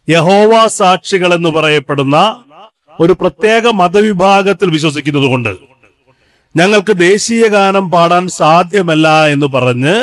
യഹോവ സാക്ഷികൾ എന്ന് പറയപ്പെടുന്ന ഒരു പ്രത്യേക മതവിഭാഗത്തിൽ വിശ്വസിക്കുന്നത് കൊണ്ട് ഞങ്ങൾക്ക് ദേശീയ ഗാനം പാടാൻ സാധ്യമല്ല എന്ന് പറഞ്ഞ്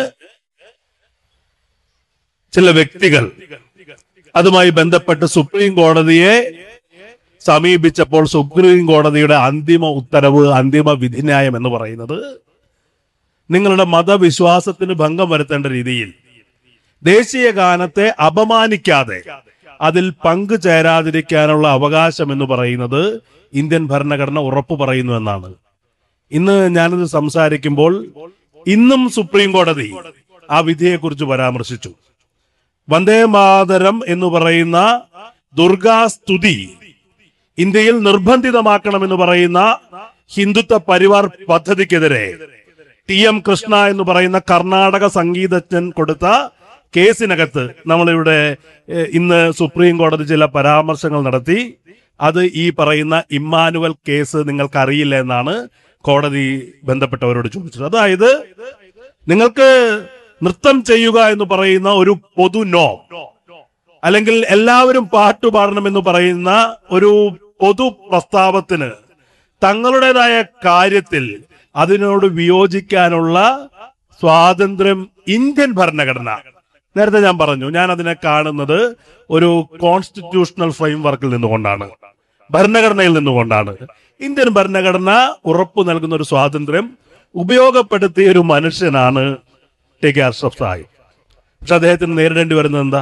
ചില വ്യക്തികൾ അതുമായി ബന്ധപ്പെട്ട് സുപ്രീം കോടതിയെ സമീപിച്ചപ്പോൾ സുപ്രീം കോടതിയുടെ അന്തിമ ഉത്തരവ് അന്തിമ വിധിന്യായം എന്ന് പറയുന്നത് നിങ്ങളുടെ മതവിശ്വാസത്തിന് ഭംഗം വരുത്തേണ്ട രീതിയിൽ ദേശീയ ഗാനത്തെ അപമാനിക്കാതെ അതിൽ പങ്കുചേരാതിരിക്കാനുള്ള അവകാശം എന്ന് പറയുന്നത് ഇന്ത്യൻ ഭരണഘടന ഉറപ്പു പറയുന്നു എന്നാണ് ഇന്ന് ഞാനിത് സംസാരിക്കുമ്പോൾ ഇന്നും സുപ്രീം കോടതി ആ വിധിയെക്കുറിച്ച് പരാമർശിച്ചു വന്ദേ മാതരം എന്ന് പറയുന്ന ദുർഗാസ്തുതി ഇന്ത്യയിൽ നിർബന്ധിതമാക്കണമെന്ന് പറയുന്ന ഹിന്ദുത്വ പരിവാർ പദ്ധതിക്കെതിരെ ടി എം കൃഷ്ണ എന്ന് പറയുന്ന കർണാടക സംഗീതജ്ഞൻ കൊടുത്ത കേസിനകത്ത് നമ്മളിവിടെ ഏഹ്, ഇന്ന് സുപ്രീം കോടതി ചില പരാമർശങ്ങൾ നടത്തി അത് ഈ പറയുന്ന ഇമ്മാനുവൽ കേസ് നിങ്ങൾക്ക് അറിയില്ല എന്നാണ് കോടതി ബന്ധപ്പെട്ടവരോട് ചോദിച്ചത് അതായത് നിങ്ങൾക്ക് നൃത്തം ചെയ്യുക എന്ന് പറയുന്ന ഒരു പൊതു നോ അല്ലെങ്കിൽ എല്ലാവരും പാട്ട് പാടണമെന്ന് പറയുന്ന ഒരു പൊതു പ്രസ്താവത്തിന് തങ്ങളുടേതായ കാര്യത്തിൽ അതിനോട് വിയോജിക്കാനുള്ള സ്വാതന്ത്ര്യം ഇന്ത്യൻ ഭരണഘടന നേരത്തെ ഞാൻ പറഞ്ഞു ഞാൻ അതിനെ കാണുന്നത് ഒരു കോൺസ്റ്റിറ്റ്യൂഷണൽ ഫ്രെയിംവർക്കിൽ നിന്നുകൊണ്ടാണ് ഭരണഘടനയിൽ നിന്നുകൊണ്ടാണ് ഇന്ത്യൻ ഭരണഘടന ഉറപ്പു നൽകുന്ന ഒരു സ്വാതന്ത്ര്യം ഉപയോഗപ്പെടുത്തിയ ഒരു മനുഷ്യനാണ് ടി കെ അഷ്റഫ് സാഹിബ് പക്ഷെ അദ്ദേഹത്തിന് നേരിടേണ്ടി വരുന്നത് എന്താ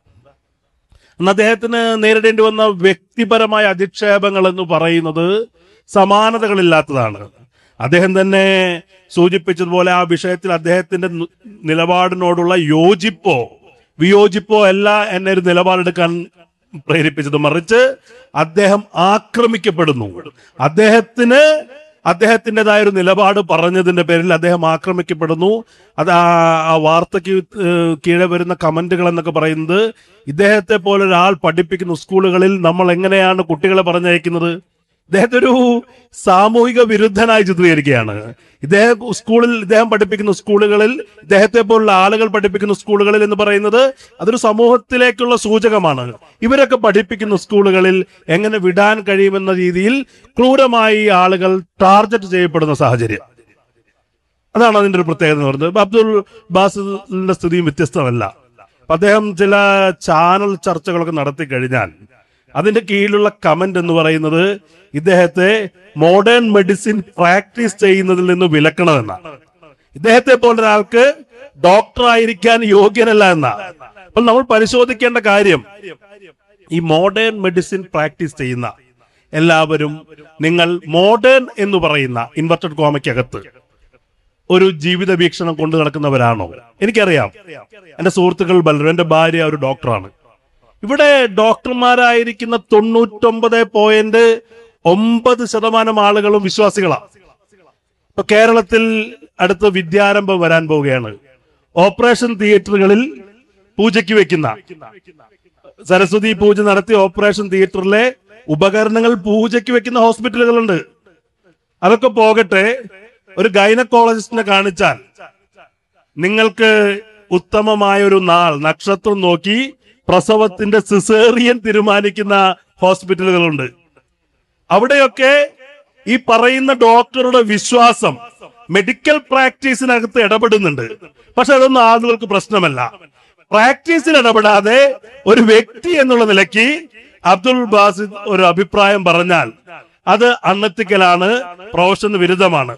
അന്ന് അദ്ദേഹത്തിന് നേരിടേണ്ടി വന്ന വ്യക്തിപരമായ അധിക്ഷേപങ്ങൾ എന്ന് പറയുന്നത് സമാനതകളില്ലാത്തതാണ് അദ്ദേഹം തന്നെ സൂചിപ്പിച്ചതുപോലെ ആ വിഷയത്തിൽ അദ്ദേഹത്തിന്റെ നി- നിലപാടിനോടുള്ള യോജിപ്പോ വിയോജിപ്പോ അല്ല എന്നെ ഒരു നിലപാടെടുക്കാൻ പ്രേരിപ്പിച്ചത് മറിച്ച് അദ്ദേഹം ആക്രമിക്കപ്പെടുന്നു അദ്ദേഹത്തിന് അദ്ദേഹത്തിൻ്റെതായ ഒരു നിലപാട് പറഞ്ഞതിന്റെ പേരിൽ അദ്ദേഹം ആക്രമിക്കപ്പെടുന്നു അത് ആ ആ വാർത്തയ്ക്ക് ഏഹ് കീഴെ വരുന്ന കമന്റുകൾ എന്നൊക്കെ പറയുന്നത് ഇദ്ദേഹത്തെ പോലെ ഒരാൾ പഠിപ്പിക്കുന്ന സ്കൂളുകളിൽ നമ്മൾ എങ്ങനെയാണ് കുട്ടികളെ പറഞ്ഞയക്കുന്നത് ഇദ്ദേഹത്തെ ഒരു സാമൂഹിക വിരുദ്ധനായി ചിത്രീകരിക്കുകയാണ് ഇദ്ദേഹം സ്കൂളിൽ ഇദ്ദേഹം പഠിപ്പിക്കുന്ന സ്കൂളുകളിൽ ഇദ്ദേഹത്തെ പോലുള്ള ആളുകൾ പഠിപ്പിക്കുന്ന സ്കൂളുകളിൽ എന്ന് പറയുന്നത് അതൊരു സമൂഹത്തിലേക്കുള്ള സൂചകമാണ് ഇവരൊക്കെ പഠിപ്പിക്കുന്ന സ്കൂളുകളിൽ എങ്ങനെ വിടാൻ കഴിയുമെന്ന രീതിയിൽ ക്രൂരമായി ആളുകൾ ടാർഗറ്റ് ചെയ്യപ്പെടുന്ന സാഹചര്യം അതാണ് അതിന്റെ ഒരു പ്രത്യേകത എന്ന് പറയുന്നത് ഇപ്പൊ അബ്ദുൾ ബാസിന്റെ സ്ഥിതിയും വ്യത്യസ്തമല്ല അപ്പൊ അദ്ദേഹം ചില ചാനൽ ചർച്ചകളൊക്കെ നടത്തി കഴിഞ്ഞാൽ അതിന്റെ കീഴിലുള്ള കമന്റ് എന്ന് പറയുന്നത് ഇദ്ദേഹത്തെ മോഡേൺ മെഡിസിൻ പ്രാക്ടീസ് ചെയ്യുന്നതിൽ നിന്ന് വിലക്കണമെന്നാണ് ഇദ്ദേഹത്തെ പോലെ ഒരാൾക്ക് ഡോക്ടർ ആയിരിക്കാൻ യോഗ്യനല്ല എന്നാ അപ്പോൾ നമ്മൾ പരിശോധിക്കേണ്ട കാര്യം ഈ മോഡേൺ മെഡിസിൻ പ്രാക്ടീസ് ചെയ്യുന്ന എല്ലാവരും നിങ്ങൾ മോഡേൺ എന്ന് പറയുന്ന ഇൻവെർട്ടഡ് കോമയ്ക്കകത്ത് ഒരു ജീവിത വീക്ഷണം കൊണ്ടു നടക്കുന്നവരാണോ എനിക്കറിയാം എന്റെ സുഹൃത്തുക്കൾ പലരും എന്റെ ഭാര്യ ഒരു ഡോക്ടറാണ് ഇവിടെ ഡോക്ടർമാരായിരിക്കുന്ന തൊണ്ണൂറ്റൊമ്പത് പോയിന്റ് ഒമ്പത് ശതമാനം ആളുകളും വിശ്വാസികളാണ് ഇപ്പൊ കേരളത്തിൽ അടുത്ത വിദ്യാരംഭം വരാൻ പോവുകയാണ് ഓപ്പറേഷൻ തിയേറ്ററുകളിൽ പൂജയ്ക്ക് വെക്കുന്ന സരസ്വതി പൂജ നടത്തി ഓപ്പറേഷൻ തിയേറ്ററിലെ ഉപകരണങ്ങൾ പൂജയ്ക്ക് വെക്കുന്ന ഹോസ്പിറ്റലുകളുണ്ട് അതൊക്കെ പോകട്ടെ ഒരു ഗൈനക്കോളജിസ്റ്റിനെ കാണിച്ചാൽ നിങ്ങൾക്ക് ഉത്തമമായ ഒരു നാൾ നക്ഷത്രം നോക്കി പ്രസവത്തിന്റെ സിസേറിയൻ തീരുമാനിക്കുന്ന ഹോസ്പിറ്റലുകളുണ്ട് അവിടെയൊക്കെ ഈ പറയുന്ന ഡോക്ടറുടെ വിശ്വാസം മെഡിക്കൽ പ്രാക്ടീസിനകത്ത് ഇടപെടുന്നുണ്ട് പക്ഷെ അതൊന്നും ആളുകൾക്ക് പ്രശ്നമല്ല പ്രാക്ടീസിൽ ഇടപെടാതെ ഒരു വ്യക്തി എന്നുള്ള നിലയ്ക്ക് അബ്ദുൾ ബാസിദ് ഒരു അഭിപ്രായം പറഞ്ഞാൽ അത് അണ്ണത്തിക്കലാണ് പ്രൊഫഷന് വിരുദ്ധമാണ്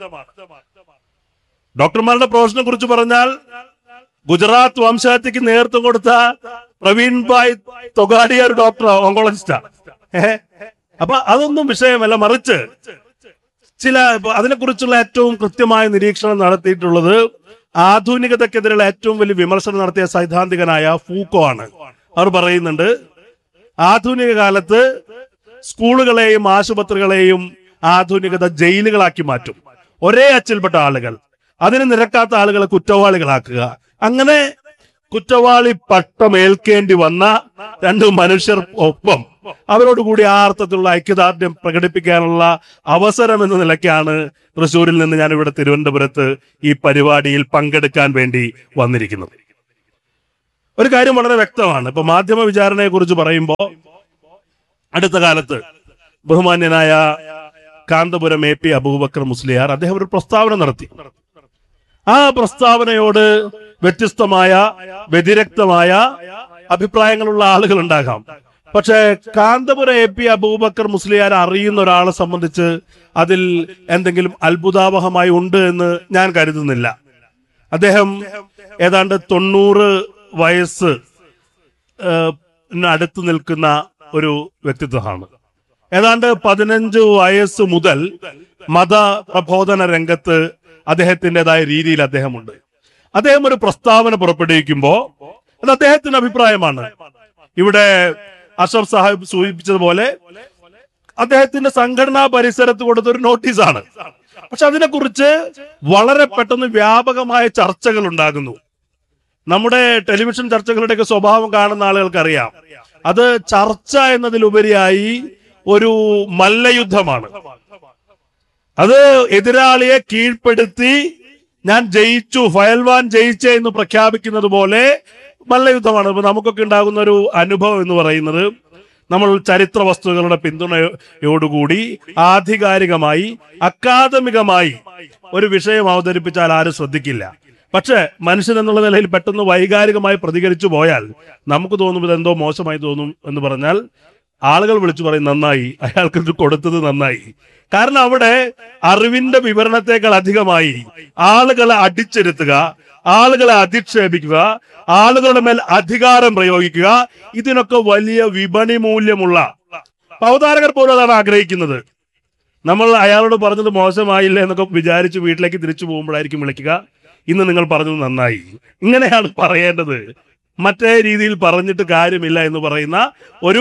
ഡോക്ടർമാരുടെ പ്രൊഫഷനെ കുറിച്ച് പറഞ്ഞാൽ ഗുജറാത്ത് വംശഹത്യക്ക് നേതൃത്വം കൊടുത്ത പ്രവീൺ ഭായ് തൊഗാഡിയ ഒരു ഡോക്ടർ ഓങ്കോളജിസ്റ്റാ ഏഹ് അപ്പൊ അതൊന്നും വിഷയമല്ല മറിച്ച് ചില അതിനെക്കുറിച്ചുള്ള ഏറ്റവും കൃത്യമായ നിരീക്ഷണം നടത്തിയിട്ടുള്ളത് ആധുനികതക്കെതിരെയുള്ള ഏറ്റവും വലിയ വിമർശനം നടത്തിയ സൈദ്ധാന്തികനായ ഫൂക്കോ ആണ് അവർ പറയുന്നുണ്ട് ആധുനിക കാലത്ത് സ്കൂളുകളെയും ആശുപത്രികളെയും ആധുനികത ജയിലുകളാക്കി മാറ്റും ഒരേ അച്ചിൽപ്പെട്ട ആളുകൾ അതിന് നിരക്കാത്ത ആളുകളെ കുറ്റവാളികളാക്കുക അങ്ങനെ കുറ്റവാളി പട്ടമേൽക്കേണ്ടി വന്ന രണ്ട് മനുഷ്യർ ഒപ്പം അവരോടുകൂടി ആ അർത്ഥത്തിലുള്ള ഐക്യദാർഢ്യം പ്രകടിപ്പിക്കാനുള്ള അവസരം എന്ന നിലയ്ക്കാണ് തൃശ്ശൂരിൽ നിന്ന് ഞാൻ ഇവിടെ തിരുവനന്തപുരത്ത് ഈ പരിപാടിയിൽ പങ്കെടുക്കാൻ വേണ്ടി വന്നിരിക്കുന്നത് ഒരു കാര്യം വളരെ വ്യക്തമാണ് ഇപ്പൊ മാധ്യമ വിചാരണയെ കുറിച്ച് പറയുമ്പോൾ അടുത്ത കാലത്ത് ബഹുമാന്യനായ കാന്തപുരം എ പി അബൂബക്കർ മുസ്ലിയാർ അദ്ദേഹം ഒരു പ്രസ്താവന നടത്തി ആ പ്രസ്താവനയോട് വ്യത്യസ്തമായ വ്യതിരക്തമായ അഭിപ്രായങ്ങളുള്ള ആളുകൾ ഉണ്ടാകാം പക്ഷേ കാന്തപുരം എ പി അബൂബക്കർ മുസ്ലിയാർ അറിയുന്ന ഒരാളെ സംബന്ധിച്ച് അതിൽ എന്തെങ്കിലും അത്ഭുതാവഹമായി ഉണ്ട് എന്ന് ഞാൻ കരുതുന്നില്ല അദ്ദേഹം ഏതാണ്ട് തൊണ്ണൂറ് വയസ്സ് ഏഹ്, ന് അടുത്ത് നിൽക്കുന്ന ഒരു വ്യക്തിത്വമാണ് ഏതാണ്ട് പതിനഞ്ച് വയസ്സ് മുതൽ മത പ്രബോധന രംഗത്ത് അദ്ദേഹത്തിൻ്റെതായ രീതിയിൽ അദ്ദേഹമുണ്ട് അദ്ദേഹം ഒരു പ്രസ്താവന പുറപ്പെടുവിക്കുമ്പോ അത് അദ്ദേഹത്തിന്റെ അഭിപ്രായമാണ് ഇവിടെ അഷറഫ് സാഹിബ് സൂചിപ്പിച്ചതുപോലെ അദ്ദേഹത്തിന്റെ സംഘടനാ പരിസരത്ത് കൊടുത്ത ഒരു നോട്ടീസാണ് പക്ഷെ അതിനെക്കുറിച്ച് വളരെ പെട്ടെന്ന് വ്യാപകമായ ചർച്ചകൾ ഉണ്ടാകുന്നു നമ്മുടെ ടെലിവിഷൻ ചർച്ചകളുടെയൊക്കെ സ്വഭാവം കാണുന്ന ആളുകൾക്കറിയാം അത് ചർച്ച എന്നതിലുപരിയായി ഒരു മല്ലയുദ്ധമാണ് അത് എതിരാളിയെ കീഴ്പ്പെടുത്തി ഞാൻ ജയിച്ചു ഫയൽവാൻ ജയിച്ചേ എന്ന് പ്രഖ്യാപിക്കുന്നത് പോലെ മല്ലയുദ്ധമാണ് ഇപ്പൊ നമുക്കൊക്കെ ഉണ്ടാകുന്ന ഒരു അനുഭവം എന്ന് പറയുന്നത് നമ്മൾ ചരിത്ര വസ്തുക്കളുടെ പിന്തുണയോടുകൂടി ആധികാരികമായി അക്കാദമികമായി ഒരു വിഷയം അവതരിപ്പിച്ചാൽ ആരും ശ്രദ്ധിക്കില്ല പക്ഷെ മനുഷ്യൻ എന്നുള്ള നിലയിൽ പെട്ടെന്ന് വൈകാരികമായി പ്രതികരിച്ചു പോയാൽ നമുക്ക് തോന്നും ഇതെന്തോ മോശമായി തോന്നും എന്ന് പറഞ്ഞാൽ ആളുകൾ വിളിച്ചു പറയും നന്നായി അയാൾക്ക് ഇത് കൊടുത്തത് നന്നായി കാരണം അവിടെ അറിവിന്റെ വിവരണത്തെക്കാൾ അധികമായി ആളുകളെ അടിച്ചിരുത്തുക ആളുകളെ അധിക്ഷേപിക്കുക ആളുകളുടെ മേൽ അധികാരം പ്രയോഗിക്കുക ഇതിനൊക്കെ വലിയ വിപണി മൂല്യമുള്ള അപ്പൊ അവതാരകർ പോലും അതാണ് ആഗ്രഹിക്കുന്നത് നമ്മൾ അയാളോട് പറഞ്ഞത് മോശമായില്ല എന്നൊക്കെ വിചാരിച്ച് വീട്ടിലേക്ക് തിരിച്ചു പോകുമ്പോഴായിരിക്കും വിളിക്കുക ഇന്ന് നിങ്ങൾ പറഞ്ഞത് നന്നായി ഇങ്ങനെയാണ് പറയേണ്ടത് മറ്റേ രീതിയിൽ പറഞ്ഞിട്ട് കാര്യമില്ല എന്ന് പറയുന്ന ഒരു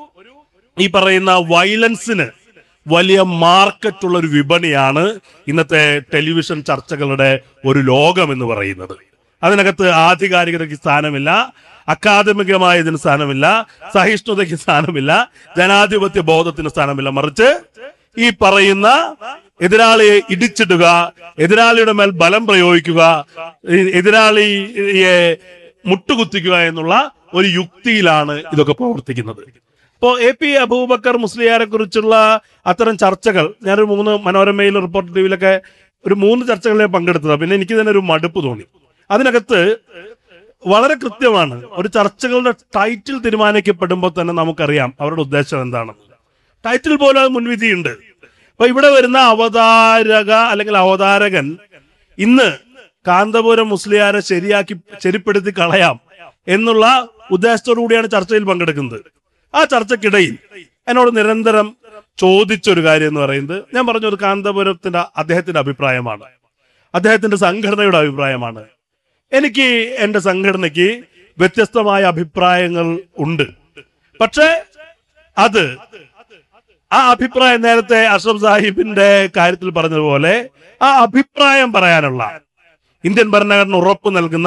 ഈ പറയുന്ന വയലൻസിന് വലിയ മാർക്കറ്റുള്ള ഒരു വിപണിയാണ് ഇന്നത്തെ ടെലിവിഷൻ ചർച്ചകളുടെ ഒരു ലോകം എന്ന് പറയുന്നത് അതിനകത്ത് ആധികാരികതയ്ക്ക് സ്ഥാനമില്ല അക്കാദമികമായ ഇതിന് സ്ഥാനമില്ല സഹിഷ്ണുതയ്ക്ക് സ്ഥാനമില്ല ജനാധിപത്യ ബോധത്തിന് സ്ഥാനമില്ല മറിച്ച് ഈ പറയുന്ന എതിരാളിയെ ഇടിച്ചിടുക എതിരാളിയുടെ മേൽ ബലം പ്രയോഗിക്കുക ഈ എതിരാളിയെ മുട്ടുകുത്തിക്കുക എന്നുള്ള ഒരു യുക്തിയിലാണ് ഇതൊക്കെ പ്രവർത്തിക്കുന്നത് ഇപ്പോ എ പി അബൂബക്കർ മുസ്ലിയാരെ കുറിച്ചുള്ള അത്തരം ചർച്ചകൾ ഞാനൊരു മൂന്ന് മനോരമയിൽ റിപ്പോർട്ട് ടിവിയിലൊക്കെ ഒരു മൂന്ന് ചർച്ചകളിൽ പങ്കെടുത്തതാണ് പിന്നെ എനിക്ക് തന്നെ ഒരു മടുപ്പ് തോന്നി അതിനകത്ത് വളരെ കൃത്യമാണ് ഒരു ചർച്ചകളുടെ ടൈറ്റിൽ തീരുമാനിക്കപ്പെടുമ്പോൾ തന്നെ നമുക്കറിയാം അവരുടെ ഉദ്ദേശം എന്താണെന്ന് ടൈറ്റിൽ പോലും അത് മുൻവിധിയുണ്ട് അപ്പൊ ഇവിടെ വരുന്ന അവതാരക അല്ലെങ്കിൽ അവതാരകൻ ഇന്ന് കാന്തപുരം മുസ്ലിയാരെ ശരിയാക്കി ശരിപ്പെടുത്തി കളയാം എന്നുള്ള ഉദ്ദേശത്തോടു കൂടിയാണ് ചർച്ചയിൽ പങ്കെടുക്കുന്നത് ആ ചർച്ചക്കിടയിൽ എന്നോട് നിരന്തരം ചോദിച്ചൊരു കാര്യം എന്ന് പറയുന്നത് ഞാൻ പറഞ്ഞു ഒരു കാന്തപുരത്തിന്റെ അദ്ദേഹത്തിന്റെ അഭിപ്രായമാണ് അദ്ദേഹത്തിന്റെ സംഘടനയുടെ അഭിപ്രായമാണ് എനിക്ക് എന്റെ സംഘടനയ്ക്ക് വ്യത്യസ്തമായ അഭിപ്രായങ്ങൾ ഉണ്ട് പക്ഷേ അത് ആ അഭിപ്രായം നേരത്തെ അഷ്റഫ് സാഹിബിന്റെ കാര്യത്തിൽ പറഞ്ഞതുപോലെ ആ അഭിപ്രായം പറയാനുള്ള ഇന്ത്യൻ ഭരണഘടന ഉറപ്പ് നൽകുന്ന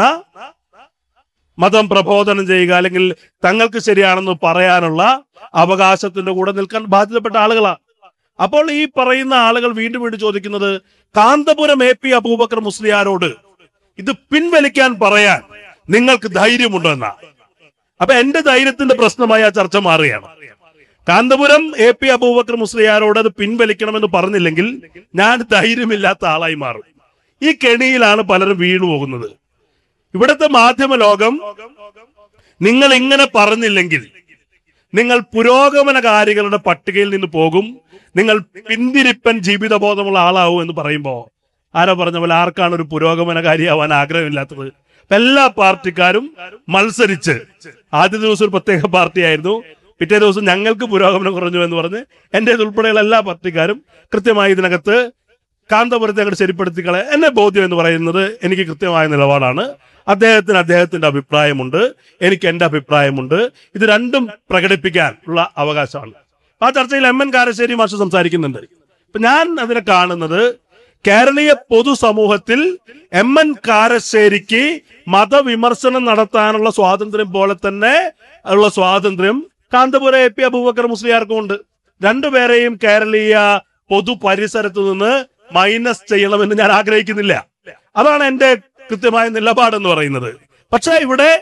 മതം പ്രബോധനം ചെയ്യുക അല്ലെങ്കിൽ തങ്ങൾക്ക് ശരിയാണെന്ന് പറയാനുള്ള അവകാശത്തിന്റെ കൂടെ നിൽക്കാൻ ബാധ്യതപ്പെട്ട ആളുകളാണ് അപ്പോൾ ഈ പറയുന്ന ആളുകൾ വീണ്ടും വീണ്ടും ചോദിക്കുന്നത് കാന്തപുരം എ പി അബൂബക്കർ മുസ്ലിയാരോട് ഇത് പിൻവലിക്കാൻ പറയാൻ നിങ്ങൾക്ക് ധൈര്യമുണ്ടോ എന്നാ അപ്പൊ എന്റെ ധൈര്യത്തിന്റെ പ്രശ്നമായി ആ ചർച്ച മാറുകയാണ് കാന്തപുരം എ പി അബൂബക്കർ മുസ്ലിയാരോട് അത് പിൻവലിക്കണമെന്ന് പറഞ്ഞില്ലെങ്കിൽ ഞാൻ ധൈര്യമില്ലാത്ത ആളായി മാറും ഈ കെണിയിലാണ് പലരും വീണു പോകുന്നത് ഇവിടുത്തെ മാധ്യമ ലോകം നിങ്ങൾ ഇങ്ങനെ പറഞ്ഞില്ലെങ്കിൽ നിങ്ങൾ പുരോഗമനകാരികളുടെ പട്ടികയിൽ നിന്ന് പോകും നിങ്ങൾ പിന്തിരിപ്പൻ ജീവിതബോധമുള്ള ആളാവും എന്ന് പറയുമ്പോ ആരോ പറഞ്ഞ പോലെ ആർക്കാണ് ഒരു പുരോഗമനകാരിയാവാൻ ആഗ്രഹമില്ലാത്തത് അപ്പൊ എല്ലാ പാർട്ടിക്കാരും മത്സരിച്ച് ആദ്യ ദിവസം ഒരു പ്രത്യേക പാർട്ടിയായിരുന്നു പിറ്റേ ദിവസം ഞങ്ങൾക്ക് പുരോഗമനം കുറഞ്ഞു എന്ന് പറഞ്ഞ് എന്റെ ഉൾപ്പെടെയുള്ള എല്ലാ പാർട്ടിക്കാരും കൃത്യമായി ഇതിനകത്ത് കാന്തപുരത്തെ അങ്ങോട്ട് ശരിപ്പെടുത്തിക്കളെ എന്നെ ബോധ്യം എന്ന് പറയുന്നത് എനിക്ക് കൃത്യമായ നിലപാടാണ് അദ്ദേഹത്തിന് അദ്ദേഹത്തിന്റെ അഭിപ്രായമുണ്ട് എനിക്ക് എന്റെ അഭിപ്രായമുണ്ട് ഇത് രണ്ടും പ്രകടിപ്പിക്കാൻ ഉള്ള അവകാശമാണ് ആ ചർച്ചയിൽ എം എൻ കാരശ്ശേരി മാഷ് സംസാരിക്കുന്നുണ്ട് അപ്പൊ ഞാൻ അതിനെ കാണുന്നത് കേരളീയ പൊതുസമൂഹത്തിൽ എം എൻ കാരശ്ശേരിക്ക് മതവിമർശനം നടത്താനുള്ള സ്വാതന്ത്ര്യം പോലെ തന്നെ ഉള്ള സ്വാതന്ത്ര്യം കാന്തപുര എ പി അബൂബക്കർ മുസ്ലിയാർക്കും ഉണ്ട് രണ്ടുപേരെയും കേരളീയ പൊതു പരിസരത്ത് നിന്ന് മൈനസ് ചെയ്യണമെന്ന് ഞാൻ ആഗ്രഹിക്കുന്നില്ല അതാണ് എന്റെ കൃത്യമായ നിലപാടെന്ന് പറയുന്നത് പക്ഷെ ഇവിടെ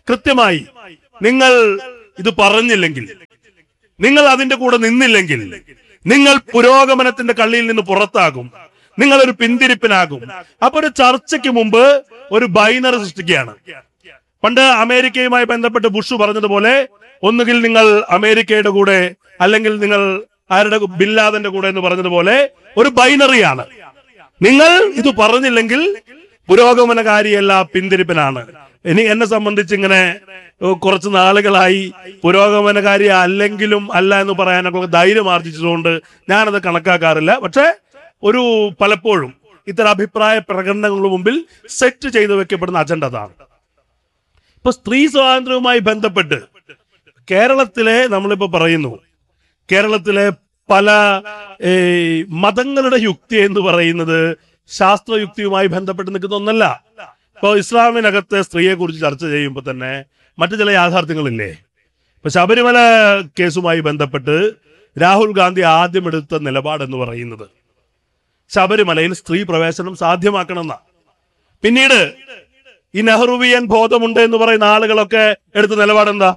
കൃത്യമായി നിങ്ങൾ ഇത് പറഞ്ഞില്ലെങ്കിൽ നിങ്ങൾ അതിന്റെ കൂടെ നിന്നില്ലെങ്കിൽ നിങ്ങൾ പുരോഗമനത്തിന്റെ കള്ളിയിൽ നിന്ന് പുറത്താകും നിങ്ങൾ ഒരു പിന്തിരിപ്പിനാകും അപ്പൊ ഒരു ചർച്ചയ്ക്ക് മുമ്പ് ഒരു ബൈനറി സൃഷ്ടിക്കുകയാണ് പണ്ട് അമേരിക്കയുമായി ബന്ധപ്പെട്ട് ബുഷ് പറഞ്ഞതുപോലെ ഒന്നുകിൽ നിങ്ങൾ അമേരിക്കയുടെ കൂടെ അല്ലെങ്കിൽ നിങ്ങൾ ആരുടെ ബില്ലാദന്റെ കൂടെ എന്ന് പറഞ്ഞതുപോലെ ഒരു ബൈനറിയാണ് നിങ്ങൾ ഇത് പറഞ്ഞില്ലെങ്കിൽ പുരോഗമനകാരിയല്ല പിന്തിരിപ്പനാണ് ഇനി എന്നെ സംബന്ധിച്ച് ഇങ്ങനെ ഏഹ്, കുറച്ച് നാളുകളായി പുരോഗമനകാരി അല്ലെങ്കിലും അല്ല എന്ന് പറയാനൊക്കെ ധൈര്യം ആർജിച്ചതുകൊണ്ട് ഞാനത് കണക്കാക്കാറില്ല പക്ഷെ ഒരു പലപ്പോഴും ഇത്തരം അഭിപ്രായ പ്രകടനങ്ങളുടെ മുമ്പിൽ സെറ്റ് ചെയ്തു വെക്കപ്പെടുന്ന അജണ്ട അതാണ് ഇപ്പൊ സ്ത്രീ സ്വാതന്ത്ര്യവുമായി ബന്ധപ്പെട്ട് കേരളത്തിലെ നമ്മളിപ്പോ പറയുന്നു കേരളത്തിലെ പല ഏ, മതങ്ങളുടെ യുക്തി എന്ന് പറയുന്നത് ശാസ്ത്രയുക്തിയുമായി ബന്ധപ്പെട്ട് നിൽക്കുന്ന ഒന്നല്ല ഇപ്പൊ ഇസ്ലാമിനകത്തെ സ്ത്രീയെ കുറിച്ച് ചർച്ച ചെയ്യുമ്പോൾ തന്നെ മറ്റു ചില യാഥാർത്ഥ്യങ്ങളില്ലേ ഇപ്പൊ ശബരിമല കേസുമായി ബന്ധപ്പെട്ട് രാഹുൽ ഗാന്ധി ആദ്യം എടുത്ത നിലപാട് എന്ന് പറയുന്നത് ശബരിമലയിൽ സ്ത്രീ പ്രവേശനം സാധ്യമാക്കണമെന്ന പിന്നീട് ഈ നെഹ്റുവിയൻ ബോധമുണ്ട് എന്ന് പറയുന്ന ആളുകളൊക്കെ എടുത്ത നിലപാടെന്താ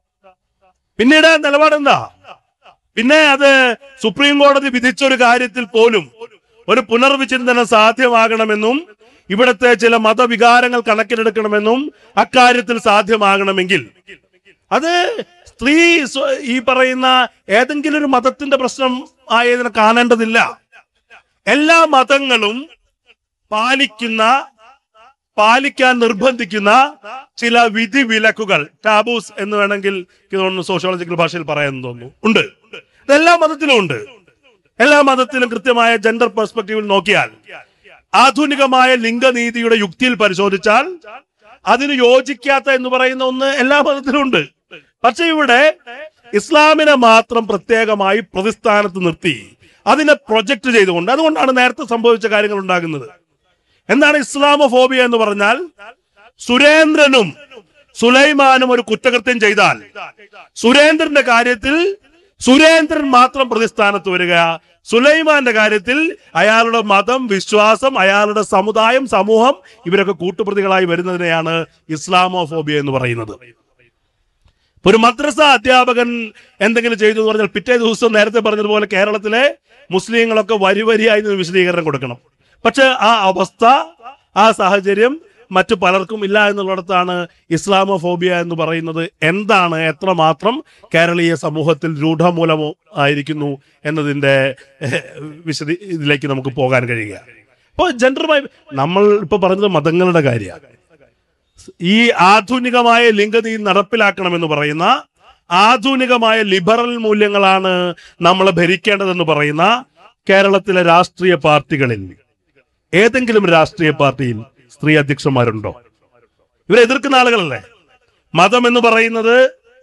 പിന്നീട് നിലപാടെന്താ പിന്നെ അത് സുപ്രീം കോടതി വിധിച്ച ഒരു കാര്യത്തിൽ പോലും ഒരു പുനർവിചിന്തനം സാധ്യമാകണമെന്നും ഇവിടുത്തെ ചില മതവികാരങ്ങൾ കണക്കിലെടുക്കണമെന്നും അക്കാര്യത്തിൽ സാധ്യമാകണമെങ്കിൽ അത് സ്ത്രീ സ്വ- ഈ പറയുന്ന ഏതെങ്കിലും ഒരു മതത്തിന്റെ പ്രശ്നം ആയതിനെ കാണേണ്ടതില്ല എല്ലാ മതങ്ങളും പാലിക്കുന്ന പാലിക്കാൻ നിർബന്ധിക്കുന്ന ചില വിധി വിലക്കുകൾ ടാബൂസ് എന്ന് വേണമെങ്കിൽ എനിക്ക് തോന്നുന്നു സോഷ്യോളജിക്കൽ ഭാഷയിൽ പറയാൻ തോന്നുന്നു ഉണ്ട് ഇത് എല്ലാ മതത്തിലും ഉണ്ട് എല്ലാ മതത്തിലും കൃത്യമായ ജെൻഡർ പെർസ്പെക്റ്റീവിൽ നോക്കിയാൽ ആധുനികമായ ലിംഗനീതിയുടെ യുക്തിയിൽ പരിശോധിച്ചാൽ അതിന് യോജിക്കാത്ത എന്ന് പറയുന്ന ഒന്ന് എല്ലാ മതത്തിലും ഉണ്ട് പക്ഷെ ഇവിടെ ഇസ്ലാമിനെ മാത്രം പ്രത്യേകമായി പ്രതിസ്ഥാനത്ത് നിർത്തി അതിനെ പ്രൊജക്ട് ചെയ്തുകൊണ്ട് അതുകൊണ്ടാണ് നേരത്തെ സംഭവിച്ച കാര്യങ്ങൾ ഉണ്ടാകുന്നത് എന്താണ് ഇസ്ലാമോഫോബിയ എന്ന് പറഞ്ഞാൽ സുരേന്ദ്രനും സുലൈമാനും ഒരു കുറ്റകൃത്യം ചെയ്താൽ സുരേന്ദ്രന്റെ കാര്യത്തിൽ സുരേന്ദ്രൻ മാത്രം പ്രതിസ്ഥാനത്ത് വരിക സുലൈമാന്റെ കാര്യത്തിൽ അയാളുടെ മതം വിശ്വാസം അയാളുടെ സമുദായം സമൂഹം ഇവരൊക്കെ കൂട്ടുപ്രതികളായി വരുന്നതിനെയാണ് ഇസ്ലാമോഫോബിയ എന്ന് പറയുന്നത് ഇപ്പൊ ഒരു മദ്രസ അധ്യാപകൻ എന്തെങ്കിലും ചെയ്തു എന്ന് പറഞ്ഞാൽ പിറ്റേ ദിവസം നേരത്തെ പറഞ്ഞതുപോലെ കേരളത്തിലെ മുസ്ലിങ്ങളൊക്കെ വരി വരിയായി നിന്ന് വിശദീകരണം കൊടുക്കണം പക്ഷെ ആ അവസ്ഥ ആ സാഹചര്യം മറ്റു പലർക്കും ഇല്ല എന്നുള്ളിടത്താണ് ഇസ്ലാമോഫോബിയ എന്ന് പറയുന്നത് എന്താണ് എത്രമാത്രം കേരളീയ സമൂഹത്തിൽ രൂഢമൂലമോ ആയിരിക്കുന്നു എന്നതിന്റെ ഏഹ്, വിശദി ഇതിലേക്ക് നമുക്ക് പോകാൻ കഴിയുക ഇപ്പോൾ ജെൻഡറുമായി നമ്മൾ ഇപ്പൊ പറഞ്ഞത് മതങ്ങളുടെ കാര്യമാണ് ഈ ആധുനികമായ ലിംഗനീതി നടപ്പിലാക്കണമെന്ന് പറയുന്ന ആധുനികമായ ലിബറൽ മൂല്യങ്ങളാണ് നമ്മളെ ഭരിക്കേണ്ടതെന്ന് പറയുന്ന കേരളത്തിലെ രാഷ്ട്രീയ പാർട്ടികളിൽ ഏതെങ്കിലും രാഷ്ട്രീയ പാർട്ടിയിൽ സ്ത്രീ അധ്യക്ഷന്മാരുണ്ടോ ഇവരെ എതിർക്കുന്ന ആളുകളല്ലേ മതം എന്ന് പറയുന്നത്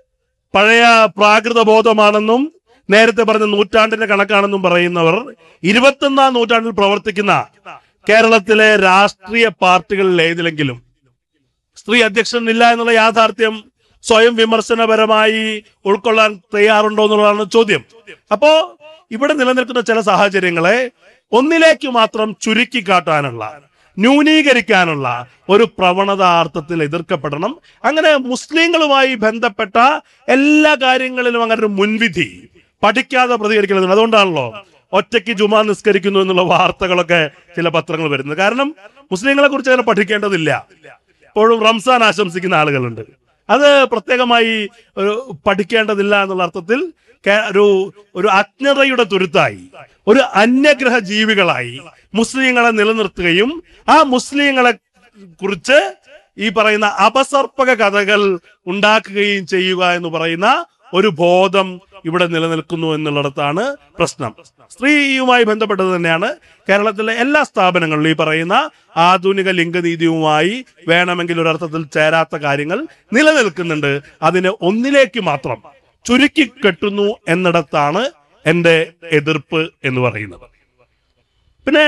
പഴയ പ്രാകൃത ബോധമാണെന്നും നേരത്തെ പറഞ്ഞ നൂറ്റാണ്ടിന്റെ കണക്കാണെന്നും പറയുന്നവർ ഇരുപത്തൊന്നാം നൂറ്റാണ്ടിൽ പ്രവർത്തിക്കുന്ന കേരളത്തിലെ രാഷ്ട്രീയ പാർട്ടികളിൽ ഏതിലെങ്കിലും സ്ത്രീ അധ്യക്ഷൻ ഇല്ല എന്നുള്ള യാഥാർത്ഥ്യം സ്വയം വിമർശനപരമായി ഉൾക്കൊള്ളാൻ തയ്യാറുണ്ടോ എന്നുള്ളതാണ് ചോദ്യം അപ്പോ ഇവിടെ നിലനിൽക്കുന്ന ചില സാഹചര്യങ്ങളെ ഒന്നിലേക്ക് മാത്രം ചുരുക്കി കാട്ടാനുള്ള ന്യൂനീകരിക്കാനുള്ള ഒരു പ്രവണത അർത്ഥത്തിൽ എതിർക്കപ്പെടണം അങ്ങനെ മുസ്ലിങ്ങളുമായി ബന്ധപ്പെട്ട എല്ലാ കാര്യങ്ങളിലും അങ്ങനെ ഒരു മുൻവിധി പഠിക്കാതെ പ്രതികരിക്കുന്നത് അതുകൊണ്ടാണല്ലോ ഒറ്റയ്ക്ക് ജുമാ നിസ്കരിക്കുന്നു എന്നുള്ള വാർത്തകളൊക്കെ ചില പത്രങ്ങൾ വരുന്നത് കാരണം മുസ്ലിങ്ങളെ കുറിച്ച് അങ്ങനെ പഠിക്കേണ്ടതില്ല ഇപ്പോഴും റംസാൻ ആശംസിക്കുന്ന ആളുകളുണ്ട് അത് പ്രത്യേകമായി ഒരു പഠിക്കേണ്ടതില്ല എന്നുള്ള അർത്ഥത്തിൽ കേ- ഒരു ഒരു അജ്ഞതയുടെ തുരുത്തായി ഒരു അന്യഗ്രഹ ജീവികളായി മുസ്ലിങ്ങളെ നിലനിർത്തുകയും ആ മുസ്ലിങ്ങളെ കുറിച്ച് ഈ പറയുന്ന അപസർപ്പക കഥകൾ ഉണ്ടാക്കുകയും ചെയ്യുക എന്ന് പറയുന്ന ഒരു ബോധം ഇവിടെ നിലനിൽക്കുന്നു എന്നുള്ളിടത്താണ് പ്രശ്നം സ്ത്രീയുമായി ബന്ധപ്പെട്ടത് തന്നെയാണ് കേരളത്തിലെ എല്ലാ സ്ഥാപനങ്ങളിലും ഈ പറയുന്ന ആധുനിക ലിംഗനീതിയുമായി വേണമെങ്കിൽ ഒരർത്ഥത്തിൽ ചേരാത്ത കാര്യങ്ങൾ നിലനിൽക്കുന്നുണ്ട് അതിനെ ഒന്നിലേക്ക് മാത്രം ചുരുക്കി കെട്ടുന്നു എന്നിടത്താണ് എന്റെ എതിർപ്പ് എന്ന് പറയുന്നത് പിന്നെ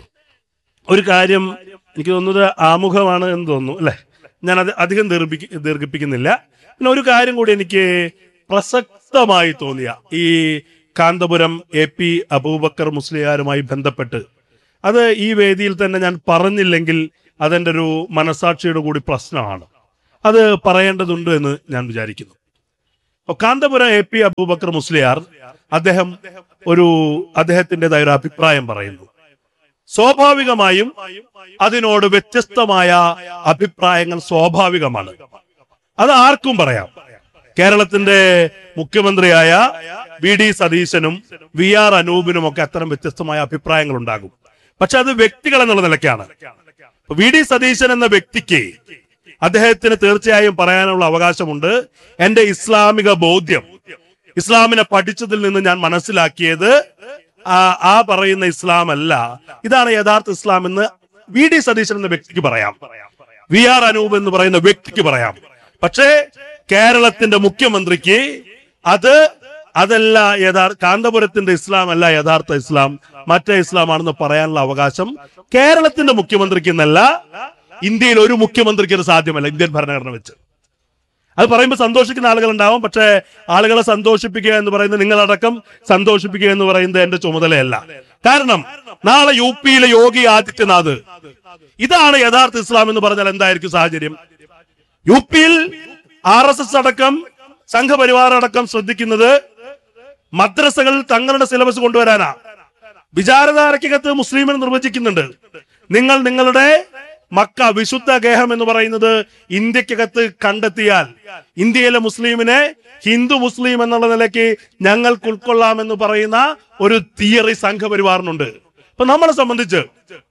ഒരു കാര്യം എനിക്ക് തോന്നുന്നത് ആമുഖമാണ് എന്ന് തോന്നുന്നു അല്ലെ ഞാൻ അത് അധികം ദീർഘിപ്പി ദീർഘിപ്പിക്കുന്നില്ല പിന്നെ ഒരു കാര്യം കൂടി എനിക്ക് പ്രസക്തമായി തോന്നിയ ഈ കാന്തപുരം എ പി അബൂബക്കർ മുസ്ലിയാരുമായി ബന്ധപ്പെട്ട് അത് ഈ വേദിയിൽ തന്നെ ഞാൻ പറഞ്ഞില്ലെങ്കിൽ അതെന്റെ ഒരു മനസാക്ഷിയുടെ കൂടി പ്രശ്നമാണ് അത് പറയേണ്ടതുണ്ട് എന്ന് ഞാൻ വിചാരിക്കുന്നു അപ്പൊ കാന്തപുരം എ പി അബൂബക്കർ മുസ്ലിയാർ അദ്ദേഹം ഒരു അദ്ദേഹത്തിൻ്റെതായ ഒരു അഭിപ്രായം പറയുന്നു സ്വാഭാവികമായും അതിനോട് വ്യത്യസ്തമായ അഭിപ്രായങ്ങൾ സ്വാഭാവികമാണ് അത് ആർക്കും പറയാം കേരളത്തിന്റെ മുഖ്യമന്ത്രിയായ വി ഡി സതീശനും വി ആർ അനൂപിനും ഒക്കെ അത്തരം വ്യത്യസ്തമായ അഭിപ്രായങ്ങൾ ഉണ്ടാകും പക്ഷെ അത് വ്യക്തികൾ എന്നുള്ള നിലയ്ക്കാണ് ഇപ്പൊ വി ഡി സതീശൻ എന്ന വ്യക്തിക്ക് അദ്ദേഹത്തിന് തീർച്ചയായും പറയാനുള്ള അവകാശമുണ്ട് എന്റെ ഇസ്ലാമിക ബോധ്യം ഇസ്ലാമിനെ പഠിച്ചതിൽ നിന്ന് ഞാൻ മനസ്സിലാക്കിയത് ആ ആ പറയുന്ന ഇസ്ലാം അല്ല ഇതാണ് യഥാർത്ഥ ഇസ്ലാം എന്ന് വി ഡി സതീശൻ എന്ന വ്യക്തിക്ക് പറയാം വി ആർ അനൂപ് എന്ന് പറയുന്ന വ്യക്തിക്ക് പറയാം പക്ഷേ കേരളത്തിന്റെ മുഖ്യമന്ത്രിക്ക് അത് അതല്ല യഥാർത്ഥ കാന്തപുരത്തിന്റെ ഇസ്ലാം അല്ല യഥാർത്ഥ ഇസ്ലാം മറ്റേ ഇസ്ലാം ആണെന്ന് പറയാനുള്ള അവകാശം കേരളത്തിന്റെ മുഖ്യമന്ത്രിക്ക് എന്നല്ല ഇന്ത്യയിൽ ഒരു മുഖ്യമന്ത്രിക്ക് ഇത് സാധ്യമല്ല ഇന്ത്യൻ ഭരണഘടന വെച്ച് അത് പറയുമ്പോൾ സന്തോഷിക്കുന്ന ആളുകൾ ഉണ്ടാവും പക്ഷേ ആളുകളെ സന്തോഷിപ്പിക്കുക എന്ന് പറയുന്നത് നിങ്ങളടക്കം സന്തോഷിപ്പിക്കുക എന്ന് പറയുന്നത് എന്റെ ചുമതലയല്ല കാരണം നാളെ യു പിയിലെ യോഗി ആദിത്യനാഥ് ഇതാണ് യഥാർത്ഥ ഇസ്ലാം എന്ന് പറഞ്ഞാൽ എന്തായിരിക്കും സാഹചര്യം യു പിയിൽ ആർ എസ് എസ് അടക്കം സംഘപരിവാർ അടക്കം ശ്രദ്ധിക്കുന്നത് മദ്രസകളിൽ തങ്ങളുടെ സിലബസ് കൊണ്ടുവരാനാ വിചാരധാരക്കകത്ത് മുസ്ലിമിനെ നിർവചിക്കുന്നുണ്ട് നിങ്ങൾ നിങ്ങളുടെ മക്ക വിശുദ്ധ ഗേഹം എന്ന് പറയുന്നത് ഇന്ത്യക്കകത്ത് കണ്ടെത്തിയാൽ ഇന്ത്യയിലെ മുസ്ലിമിനെ ഹിന്ദു മുസ്ലിം എന്നുള്ള നിലയ്ക്ക് ഞങ്ങൾക്ക് ഉൾക്കൊള്ളാമെന്ന് പറയുന്ന ഒരു തിയറി സംഘപരിവാറിനുണ്ട് അപ്പൊ നമ്മളെ സംബന്ധിച്ച്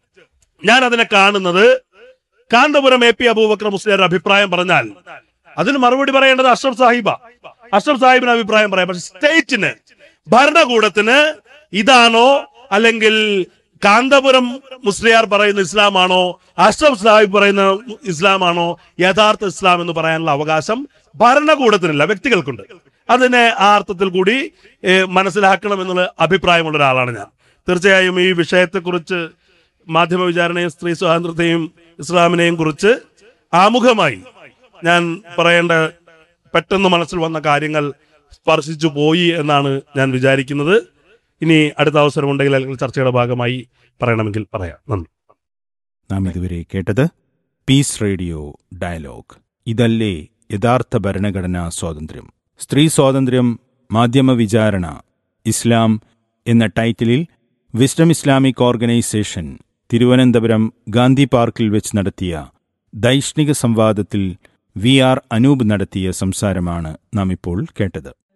ഞാൻ അതിനെ കാണുന്നത് കാന്തപുരം എ പി അബൂബക്കർ മുസ്ലിയാർ അഭിപ്രായം പറഞ്ഞാൽ അതിന് മറുപടി പറയേണ്ടത് അഷ്റഫ് സാഹിബ അഷ്റഫ് സാഹിബിന് അഭിപ്രായം പറയാം പക്ഷെ സ്റ്റേറ്റിന് ഭരണകൂടത്തിന് ഇതാണോ അല്ലെങ്കിൽ കാന്തപുരം മുസ്ലിയാർ പറയുന്ന ഇസ്ലാമാണോ അഷ്റഫ് സാഹിബ് പറയുന്ന ഇസ്ലാമാണോ യഥാർത്ഥ ഇസ്ലാം എന്ന് പറയാനുള്ള അവകാശം ഭരണകൂടത്തിനില്ല വ്യക്തികൾക്കുണ്ട് അതിനെ ആ അർത്ഥത്തിൽ കൂടി ഏഹ്, മനസ്സിലാക്കണം എന്നുള്ള അഭിപ്രായമുള്ള ഒരാളാണ് ഞാൻ തീർച്ചയായും ഈ വിഷയത്തെക്കുറിച്ച് മാധ്യമ വിചാരണയും സ്ത്രീ സ്വാതന്ത്ര്യത്തെയും ഇസ്ലാമിനെയും കുറിച്ച് ആമുഖമായി ഞാൻ പറയേണ്ട പെട്ടെന്ന് മനസ്സിൽ വന്ന കാര്യങ്ങൾ സ്പർശിച്ചു പോയി എന്നാണ് ഞാൻ വിചാരിക്കുന്നത് ഇനി അടുത്ത അവസരമുണ്ടെങ്കിൽ അല്ലെങ്കിൽ ചർച്ചയുടെ ഭാഗമായി പറയണമെങ്കിൽ പറയാം നന്ദി നാം ഇതുവരെ കേട്ടത് പീസ് റേഡിയോ ഡയലോഗ് ഇതല്ലേ യഥാർത്ഥ ഭരണഘടനാ സ്വാതന്ത്ര്യം സ്ത്രീ സ്വാതന്ത്ര്യം മാധ്യമ വിചാരണ ഇസ്ലാം എന്ന ടൈറ്റിലിൽ wisdom Islamic organisation Thiruvananthapuram Gandhi പാർക്കിൽ വെച്ച് നടത്തിയ ദൈഷ്ണിക സംവാദത്തിൽ വി ആർ അനൂപ് നടത്തിയ സംസാരമാണ് നാം ഇപ്പോൾ കേട്ടത്